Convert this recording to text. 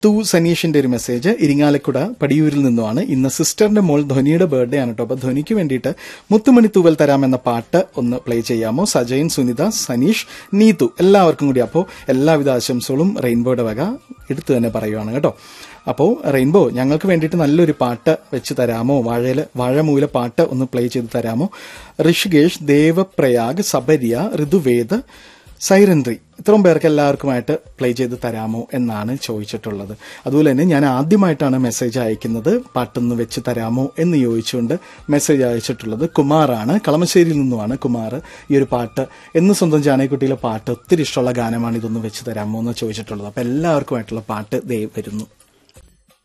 തു സനീഷിന്റെ ഒരു മെസ്സേജ് ഇരിങ്ങാലക്കുട പടിയൂരിൽ നിന്നുമാണ് ഇന്ന് സിസ്റ്ററിന്റെ മോൾ ധ്വനിയുടെ ബർത്ത്ഡേ ആണ് കേട്ടോ അപ്പൊ ധ്വനിക്ക് വേണ്ടിയിട്ട് മുത്തുമണി തൂവൽ തരാമെന്ന പാട്ട് ഒന്ന് പ്ലേ ചെയ്യാമോ സജയൻ സുനിത സനീഷ് നീതു എല്ലാവർക്കും കൂടി അപ്പോൾ എല്ലാവിധ ആശംസകളും റെയിൻബോയുടെ വക എടുത്തു തന്നെ പറയുവാണ് കേട്ടോ അപ്പോൾ റെയിൻബോ ഞങ്ങൾക്ക് വേണ്ടിയിട്ട് നല്ലൊരു പാട്ട് വെച്ച് തരാമോ വാഴയില് വാഴമൂല പാട്ട് ഒന്ന് പ്ലേ ചെയ്ത് തരാമോ ഋഷികേഷ് ദേവപ്രയാഗ് സബരിയ ഋതുവേദ് സൈറൻട്രി ഇത്രയും പേർക്ക് എല്ലാവർക്കുമായിട്ട് പ്ലേ ചെയ്ത് തരാമോ എന്നാണ് ചോദിച്ചിട്ടുള്ളത് അതുപോലെ തന്നെ ഞാൻ ആദ്യമായിട്ടാണ് മെസ്സേജ് അയക്കുന്നത് പാട്ടൊന്ന് വെച്ച് തരാമോ എന്ന് ചോദിച്ചുകൊണ്ട് മെസ്സേജ് അയച്ചിട്ടുള്ളത് കുമാറാണ് കളമശ്ശേരിയിൽ നിന്നുമാണ് കുമാർ ഈ ഒരു പാട്ട് എന്ന് സ്വന്തം ജാനകുട്ടിയിലെ പാട്ട് ഒത്തിരി ഇഷ്ടമുള്ള ഗാനമാണ് ഇതൊന്ന് വെച്ച് തരാമോ എന്ന് ചോദിച്ചിട്ടുള്ളത് അപ്പം എല്ലാവർക്കുമായിട്ടുള്ള പാട്ട് ദേ വരുന്നു